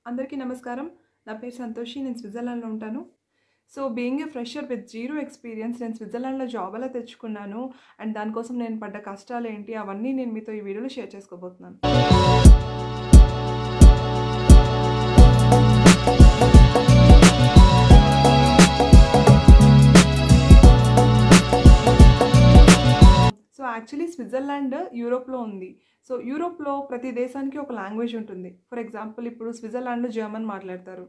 అందరికీ నమస్కారం నా పేరు సంతోషి నేను స్విట్జర్లాండ్లో ఉంటాను so being a fresher with zero experience నేను స్విట్జర్లాండ్లో జాబ్ ఎలా తెచ్చుకున్నాను అండ్ దానికోసం నేను పడ్డ కష్టాలు ఏంటి అవన్నీ నేను మీతో ఈ వీడియోలో షేర్ చేసుకోబోతున్నాను సో యాక్చువల్లీ స్విట్జర్లాండ్ యూరోప్లో ఉంది సో యూరోప్లో ప్రతి దేశానికి ఒక లాంగ్వేజ్ ఉంటుంది ఫర్ ఎగ్జాంపుల్ ఇప్పుడు స్విట్జర్లాండ్లో జర్మన్ మాట్లాడతారు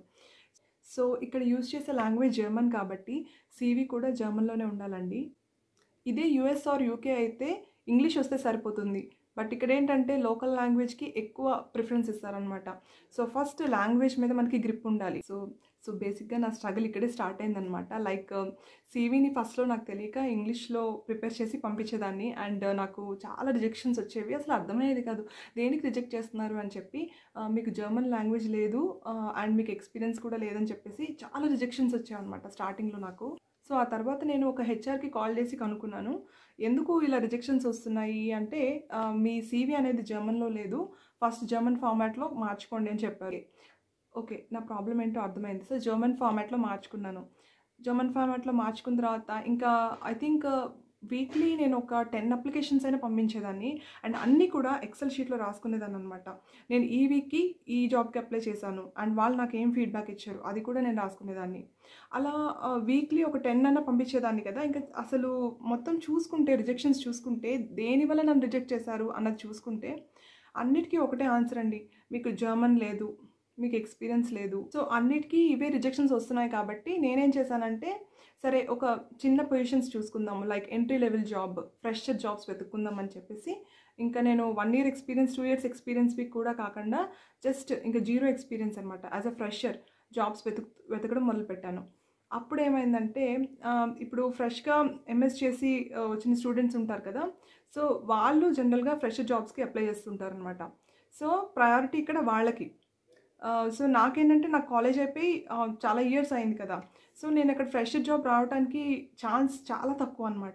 సో ఇక్కడ యూజ్ చేసే లాంగ్వేజ్ జర్మన్ కాబట్టి సీవీ కూడా జర్మన్లోనే ఉండాలండి ఇదే యుఎస్ ఆర్ యూకే అయితే ఇంగ్లీష్ వస్తే సరిపోతుంది బట్ ఇక్కడ ఏంటంటే లోకల్ లాంగ్వేజ్కి ఎక్కువ ప్రిఫరెన్స్ ఇస్తారనమాట సో ఫస్ట్ లాంగ్వేజ్ మీద మనకి గ్రిప్ ఉండాలి సో సో బేసిక్గా నా స్ట్రగుల్ ఇక్కడే స్టార్ట్ అయిందనమాట లైక్ సీవీని ఫస్ట్లో నాకు తెలియక ఇంగ్లీష్లో ప్రిపేర్ చేసి పంపించేదాన్ని అండ్ నాకు చాలా రిజెక్షన్స్ వచ్చేవి అసలు అర్థమయ్యేది కాదు దేనికి రిజెక్ట్ చేస్తున్నారు అని చెప్పి ఆ, మీకు జర్మన్ లాంగ్వేజ్ లేదు అండ్ మీకు ఎక్స్పీరియన్స్ కూడా లేదని చెప్పేసి చాలా రిజెక్షన్స్ వచ్చాయన్నమాట స్టార్టింగ్లో నాకు సో ఆ తర్వాత నేను ఒక హెచ్ఆర్కి కాల్ చేసి కనుక్కున్నాను ఎందుకు ఇలా రిజెక్షన్స్ వస్తున్నాయి అంటే ఆ, మీ సీవీ అనేది జర్మన్లో లేదు ఫస్ట్ జర్మన్ ఫార్మాట్లో మార్చుకోండి అని చెప్పారు ఓకే నా ప్రాబ్లం ఏంటో అర్థమైంది సో జర్మన్ ఫార్మాట్లో మార్చుకున్నాను జర్మన్ ఫార్మాట్లో మార్చుకున్న తర్వాత ఇంకా ఐ థింక్ వీక్లీ నేను ఒక టెన్ అప్లికేషన్స్ అయినా పంపించేదాన్ని అండ్ అన్నీ కూడా ఎక్సెల్ షీట్లో రాసుకునేదాన్ని అనమాట నేను ఈ వీక్కి ఈ జాబ్కి అప్లై చేశాను అండ్ వాళ్ళు నాకు ఏం ఫీడ్బ్యాక్ ఇచ్చారు అది కూడా నేను రాసుకునేదాన్ని అలా వీక్లీ ఒక టెన్ అన్న పంపించేదాన్ని కదా ఇంకా అసలు మొత్తం చూసుకుంటే రిజెక్షన్స్ చూసుకుంటే దేని వల్ల నన్ను రిజెక్ట్ చేశారు అన్నది చూసుకుంటే అన్నిటికీ ఒకటే ఆన్సర్ అండి మీకు జర్మన్ లేదు మీకు ఎక్స్పీరియన్స్ లేదు సో అన్నిటికీ ఇవే రిజెక్షన్స్ వస్తున్నాయి కాబట్టి నేనేం చేశానంటే సరే ఒక చిన్న పొజిషన్స్ చూసుకుందాము like entry level job fresher jobs వెతుక్కుందాం అని చెప్పేసి ఇంకా నేను one year experience two years ఎక్స్పీరియన్స్వి కూడా కాకుండా జస్ట్ ఇంకా జీరో ఎక్స్పీరియన్స్ అనమాట యాజ్ అ ఫ్రెషర్ జాబ్స్ వెతుకు వెతకడం మొదలుపెట్టాను అప్పుడు ఏమైందంటే ఆ, ఇప్పుడు ఫ్రెష్గా ఎంఎస్ చేసి ఆ, వచ్చిన స్టూడెంట్స్ ఉంటారు కదా సో వాళ్ళు జనరల్గా ఫ్రెషర్ జాబ్స్కి అప్లై చేస్తుంటారు అనమాట సో ప్రయారిటీ ఇక్కడ వాళ్ళకి ఆ, సో నాకేంటంటే నాకు కాలేజ్ అయిపోయి ఆ, చాలా ఇయర్స్ అయింది కదా సో నేను అక్కడ ఫ్రెషర్ జాబ్ రావడానికి ఛాన్స్ చాలా తక్కువ అనమాట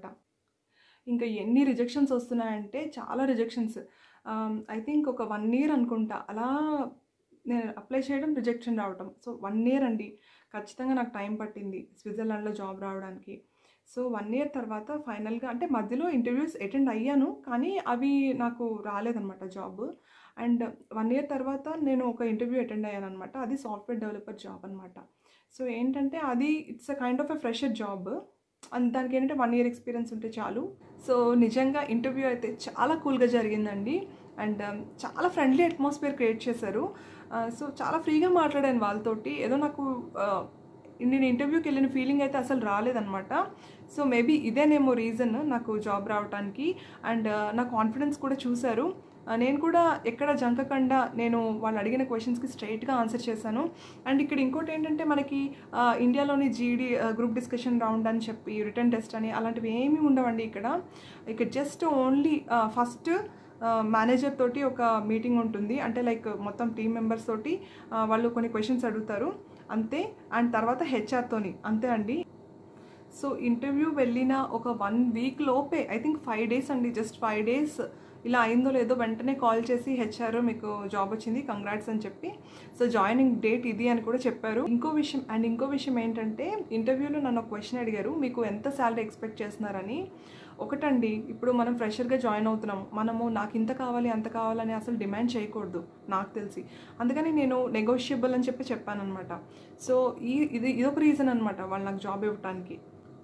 ఇంకా ఎన్ని రిజెక్షన్స్ వస్తున్నాయంటే చాలా రిజెక్షన్స్ ఐ థింక్ ఒక వన్ ఇయర్ అనుకుంటా అలా నేను అప్లై చేయడం రిజెక్షన్ రావటం సో వన్ ఇయర్ అండి ఖచ్చితంగా నాకు టైం పట్టింది స్విట్జర్లాండ్లో జాబ్ రావడానికి సో వన్ ఇయర్ తర్వాత ఫైనల్గా అంటే మధ్యలో ఇంటర్వ్యూస్ అటెండ్ అయ్యాను కానీ అవి నాకు రాలేదన్నమాట జాబ్ అండ్ వన్ ఇయర్ తర్వాత నేను ఒక ఇంటర్వ్యూ అటెండ్ అయ్యాను అనమాట అది సాఫ్ట్వేర్ డెవలపర్ జాబ్ అనమాట సో ఏంటంటే అది it's uh kind of a fresher job and దానికి ఏంటంటే వన్ ఇయర్ ఎక్స్పీరియన్స్ ఉంటే చాలు సో నిజంగా ఇంటర్వ్యూ అయితే చాలా కూల్గా జరిగిందండి అండ్ చాలా ఫ్రెండ్లీ అట్మాస్ఫియర్ క్రియేట్ చేశారు సో చాలా ఫ్రీగా మాట్లాడాను వాళ్ళతోటి ఏదో నాకు ఆ, నేను ఇంటర్వ్యూకి వెళ్ళిన ఫీలింగ్ అయితే అసలు రాలేదనమాట సో మేబీ ఇదేనేమో రీజన్ నాకు జాబ్ రావడానికి అండ్ నా కాన్ఫిడెన్స్ కూడా చూశారు ఆ, నేను కూడా ఎక్కడ జంకకుండా నేను వాళ్ళు అడిగిన క్వశ్చన్స్కి స్ట్రైట్గా ఆన్సర్ చేశాను అండ్ ఇక్కడ ఇంకోటి ఏంటంటే మనకి ఆ, ఇండియాలోని జీడీ గ్రూప్ డిస్కషన్ రౌండ్ అని చెప్పి రిటర్న్ టెస్ట్ అని అలాంటివి ఏమీ ఉండవండి ఇక్కడ ఇక్కడ జస్ట్ ఓన్లీ ఫస్ట్ మేనేజర్ తోటి ఒక మీటింగ్ ఉంటుంది అంటే లైక్ మొత్తం టీం మెంబర్స్ తోటి ఆ, వాళ్ళు కొన్ని క్వశ్చన్స్ అడుగుతారు అంతే అండ్ తర్వాత హెచ్ఆర్తోని అంతే అండి సో ఇంటర్వ్యూ వెళ్ళిన ఒక వన్ వీక్ లోపే ఐ థింక్ ఫైవ్ డేస్ అండి జస్ట్ ఫైవ్ డేస్ ఇలా అయిందో లేదో వెంటనే కాల్ చేసి హెచ్ఆర్ మీకు జాబ్ వచ్చింది కంగ్రాట్స్ అని చెప్పి సో జాయినింగ్ డేట్ ఇది అని కూడా చెప్పారు ఇంకో విషయం అండ్ ఇంకో విషయం ఏంటంటే ఇంటర్వ్యూలో నన్ను ఒక క్వశ్చన్ అడిగారు మీకు ఎంత శాలరీ ఎక్స్పెక్ట్ చేస్తున్నారని ఒకటండి ఇప్పుడు మనం ఫ్రెషర్గా జాయిన్ అవుతున్నాం మనము నాకు ఇంత కావాలి అంత కావాలని అసలు డిమాండ్ చేయకూడదు నాకు తెలిసి అందుకని నేను నెగోషియబుల్ అని చెప్పి చెప్పాను అనమాట సో ఈ ఇది ఇదొక రీజన్ అనమాట వాళ్ళు నాకు జాబ్ ఇవ్వడానికి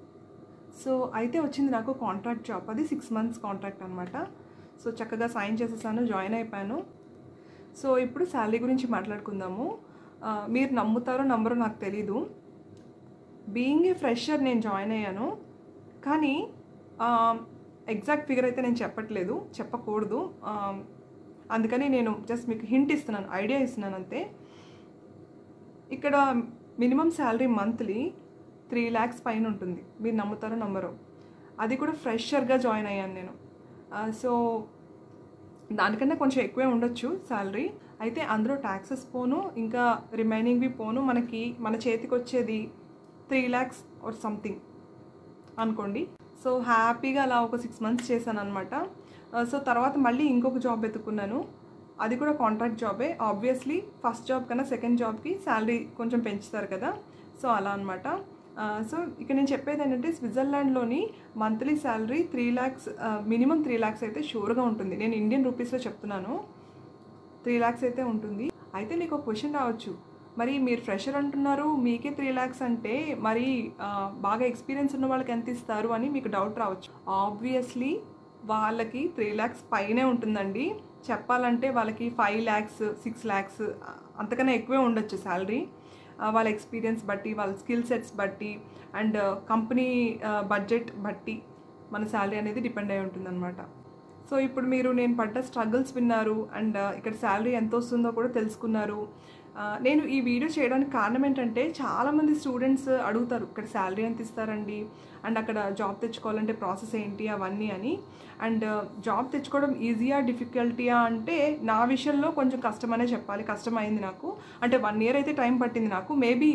సో అయితే వచ్చింది నాకు కాంట్రాక్ట్ జాబ్ అది సిక్స్ మంత్స్ కాంట్రాక్ట్ అనమాట సో చక్కగా సైన్ చేసేసాను జాయిన్ అయిపోయాను సో ఇప్పుడు శాలరీ గురించి మాట్లాడుకుందాము ఆ, మీరు నమ్ముతారో నమ్మరో నాకు తెలీదు బీయింగ్ ఏ ఫ్రెషర్ నేను జాయిన్ అయ్యాను కానీ ఎగ్జాక్ట్ ఫిగర్ అయితే నేను చెప్పట్లేదు చెప్పకూడదు ఆ, అందుకని నేను జస్ట్ మీకు హింట్ ఇస్తున్నాను ఐడియా ఇస్తున్నాను అంతే ఇక్కడ minimum salary monthly three lakhs పైన ఉంటుంది మీరు నమ్ముతారో నమ్మరో అది కూడా ఫ్రెషర్గా జాయిన్ అయ్యాను నేను ఆ, సో దానికన్నా కొంచెం ఎక్కువే ఉండొచ్చు శాలరీ అయితే అందులో ట్యాక్సెస్ పోను ఇంకా రిమైనింగ్వి పోను మనకి మన చేతికి వచ్చేది త్రీ ల్యాక్స్ ఆర్ సంథింగ్ అనుకోండి సో హ్యాపీగా అలా ఒక సిక్స్ మంత్స్ చేశాను అనమాట సో తర్వాత మళ్ళీ ఇంకొక జాబ్ వెతుక్కున్నాను అది కూడా కాంట్రాక్ట్ జాబే ఆబ్వియస్లీ ఫస్ట్ జాబ్ కన్నా సెకండ్ జాబ్కి శాలరీ కొంచెం పెంచుతారు కదా సో అలా అనమాట సో ఇక్కడ నేను చెప్పేది ఏంటంటే స్విట్జర్లాండ్లోని monthly salary three lakhs minimum three lakhs అయితే షూర్గా ఉంటుంది నేను ఇండియన్ రూపీస్లో చెప్తున్నాను త్రీ ల్యాక్స్ అయితే ఉంటుంది అయితే మీకు ఒక క్వశ్చన్ రావచ్చు మరి మీరు ఫ్రెషర్ అంటున్నారు మీకే త్రీ ల్యాక్స్ అంటే మరి ఆ, బాగా ఎక్స్పీరియన్స్ ఉన్న వాళ్ళకి ఎంత ఇస్తారు అని మీకు డౌట్ రావచ్చు ఆబ్వియస్లీ వాళ్ళకి త్రీ ల్యాక్స్ పైనే ఉంటుందండి చెప్పాలంటే వాళ్ళకి ఫైవ్ ల్యాక్స్ సిక్స్ ల్యాక్స్ అంతకన్నా ఎక్కువే ఉండొచ్చు శాలరీ వాళ్ళ ఎక్స్పీరియన్స్ బట్టి వాళ్ళ స్కిల్ సెట్స్ బట్టి అండ్ కంపెనీ బడ్జెట్ బట్టి మన శాలరీ అనేది డిపెండ్ అయి ఉంటుందన్నమాట సో ఇప్పుడు మీరు నేను పడ్డ స్ట్రగుల్స్ విన్నారు అండ్ ఇక్కడ శాలరీ ఎంత వస్తుందో కూడా తెలుసుకున్నారు ఆ, నేను ఈ వీడియో చేయడానికి కారణం ఏంటంటే చాలామంది స్టూడెంట్స్ అడుగుతారు ఇక్కడ శాలరీ ఎంత ఇస్తారండి అండ్ అక్కడ జాబ్ తెచ్చుకోవాలంటే ప్రాసెస్ ఏంటి అవన్నీ అని అండ్ జాబ్ తెచ్చుకోవడం ఈజీయా డిఫికల్టీయా అంటే నా విషయంలో కొంచెం కష్టమనే చెప్పాలి కష్టం అయింది నాకు అంటే వన్ ఇయర్ అయితే టైం పట్టింది నాకు మేబీ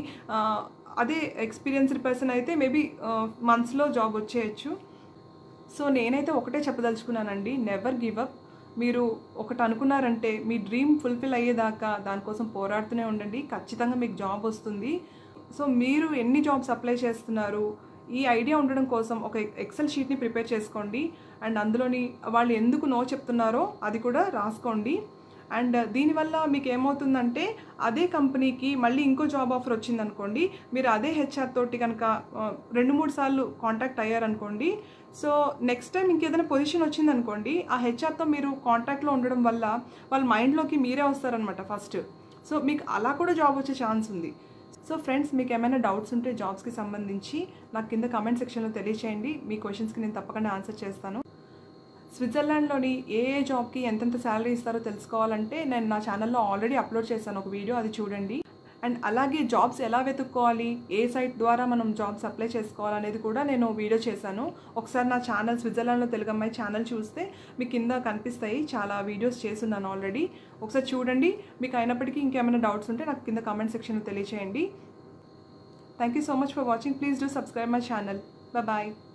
అదే ఎక్స్పీరియన్స్డ్ పర్సన్ అయితే మేబీ మంత్స్లో జాబ్ వచ్చేయచ్చు సో నేనైతే ఒకటే చెప్పదలుచుకున్నానండి నెవర్ గివ్ అప్ మీరు ఒకటి అనుకున్నారంటే మీ డ్రీమ్ ఫుల్ఫిల్ అయ్యేదాకా దానికోసం పోరాడుతూనే ఉండండి ఖచ్చితంగా మీకు జాబ్ వస్తుంది సో మీరు ఎన్ని జాబ్స్ అప్లై చేస్తున్నారు ఈ ఐడియా ఉండడం కోసం ఒక ఎక్సెల్ షీట్ని ప్రిపేర్ చేసుకోండి అండ్ అందులోని వాళ్ళు ఎందుకు నో చెప్తున్నారో అది కూడా రాసుకోండి అండ్ దీనివల్ల మీకు ఏమవుతుందంటే అదే కంపెనీకి మళ్ళీ ఇంకో జాబ్ ఆఫర్ వచ్చిందనుకోండి మీరు అదే హెచ్ఆర్ తోటి కనుక ఆ, రెండు మూడు సార్లు కాంటాక్ట్ అయ్యారనుకోండి సో నెక్స్ట్ టైం ఇంకేదైనా పొజిషన్ వచ్చిందనుకోండి ఆ హెచ్ఆర్తో మీరు కాంటాక్ట్లో ఉండడం వల్ల వాళ్ళ మైండ్లోకి మీరే వస్తారనమాట ఫస్ట్ సో మీకు అలా కూడా జాబ్ వచ్చే ఛాన్స్ ఉంది సో ఫ్రెండ్స్ మీకు ఏమైనా డౌట్స్ ఉంటే జాబ్స్కి సంబంధించి నాకు కింద కమెంట్ సెక్షన్లో తెలియచేయండి మీ క్వశ్చన్స్కి నేను తప్పకుండా ఆన్సర్ చేస్తాను స్విట్జర్లాండ్లోని ఏ ఏ జాబ్కి ఎంతెంత శాలరీ ఇస్తారో తెలుసుకోవాలంటే నేను నా ఛానల్లో ఆల్రెడీ అప్లోడ్ చేశాను ఒక వీడియో అది చూడండి అండ్ అలాగే జాబ్స్ ఎలా వెతుక్కోవాలి ఏ సైట్ ద్వారా మనం జాబ్స్ అప్లై చేసుకోవాలనేది కూడా నేను వీడియో చేశాను ఒకసారి నా ఛానల్ స్విట్జర్లాండ్లో తెలుగు అమ్మాయి ఛానల్ చూస్తే మీకు కింద కనిపిస్తాయి చాలా వీడియోస్ చేస్తున్నాను ఆల్రెడీ ఒకసారి చూడండి మీకు అయినప్పటికీ ఇంకేమైనా డౌట్స్ ఉంటే నాకు కింద కామెంట్ సెక్షన్లో తెలియచేయండి thank you so much for watching please do subscribe my channel bye